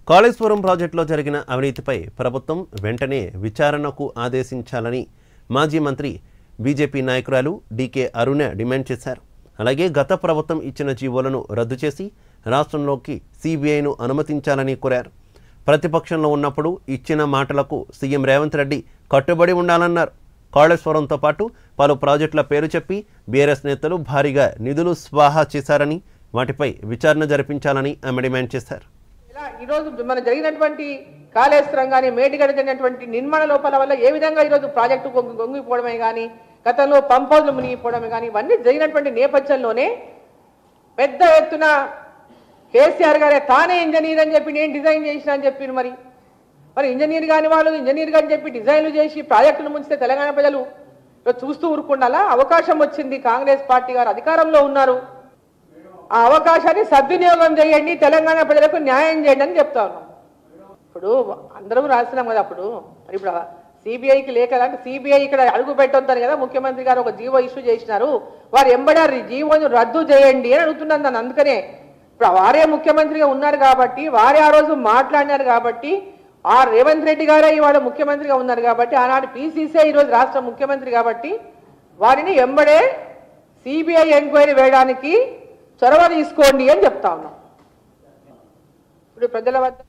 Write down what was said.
కాళేశ్వరం ప్రాజెక్టులో జరిగిన అవినీతిపై ప్రభుత్వం వెంటనే విచారణకు ఆదేశించాలని మాజీ మంత్రి బీజేపీ నాయకురాలు డీకే అరుణ డిమాండ్ చేశారు అలాగే గత ప్రభుత్వం ఇచ్చిన జీవోలను రద్దు చేసి రాష్ట్రంలోకి సిబిఐను అనుమతించాలని కోరారు ప్రతిపక్షంలో ఉన్నప్పుడు ఇచ్చిన మాటలకు సీఎం రేవంత్ రెడ్డి కట్టుబడి ఉండాలన్నారు కాళేశ్వరంతో పాటు పలు ప్రాజెక్టుల పేరు చెప్పి బీఆర్ఎస్ నేతలు భారీగా నిధులు స్వాహా చేశారని వాటిపై విచారణ జరిపించాలని ఆమె డిమాండ్ చేశారు ఇలా ఈరోజు మన జరిగినటువంటి కాళేశ్వరం కానీ మేడిగడ జరిగినటువంటి నిర్మాణ లోపాల వల్ల ఏ విధంగా ఈరోజు ప్రాజెక్టు గొంగి గొంగిపోవడమే కానీ గతంలో పంప్ హౌస్లు మునిగిపోవడమే కానీ ఇవన్నీ జరిగినటువంటి నేపథ్యంలోనే పెద్ద ఎత్తున కేసీఆర్ గారే తానే ఇంజనీర్ అని చెప్పి నేను డిజైన్ చేసిన అని చెప్పి మరి మరి ఇంజనీర్ కాని వాళ్ళు ఇంజనీర్ అని చెప్పి డిజైన్లు చేసి ప్రాజెక్టులు ముంచితే తెలంగాణ ప్రజలు ఈరోజు చూస్తూ ఊరుకుండాలా అవకాశం వచ్చింది కాంగ్రెస్ పార్టీ గారు అధికారంలో ఉన్నారు ఆ అవకాశాన్ని సద్వినియోగం చేయండి తెలంగాణ ప్రజలకు న్యాయం చేయండి అని చెప్తా ఉన్నాం ఇప్పుడు అందరం రాస్తున్నాం కదా అప్పుడు మరి ఇప్పుడు సిబిఐకి లేఖ అంటే సిబిఐ ఇక్కడ అడుగు పెట్టొద్దని కదా ముఖ్యమంత్రి గారు ఒక జీవో ఇష్యూ చేసినారు వారు ఎంబడారు జీవోను రద్దు చేయండి అని అడుగుతున్నాను నన్ను అందుకనే ఇప్పుడు వారే ముఖ్యమంత్రిగా ఉన్నారు కాబట్టి వారే ఆ రోజు మాట్లాడినారు కాబట్టి ఆ రేవంత్ రెడ్డి గారే ఇవాళ ముఖ్యమంత్రిగా ఉన్నారు కాబట్టి ఆనాడు పీసీసీ ఈరోజు రాష్ట్ర ముఖ్యమంత్రి కాబట్టి వారిని ఎంబడే సిబిఐ ఎంక్వైరీ వేయడానికి చొరవ తీసుకోండి అని చెప్తా ఉన్నాం ఇప్పుడు ప్రజల వద్ద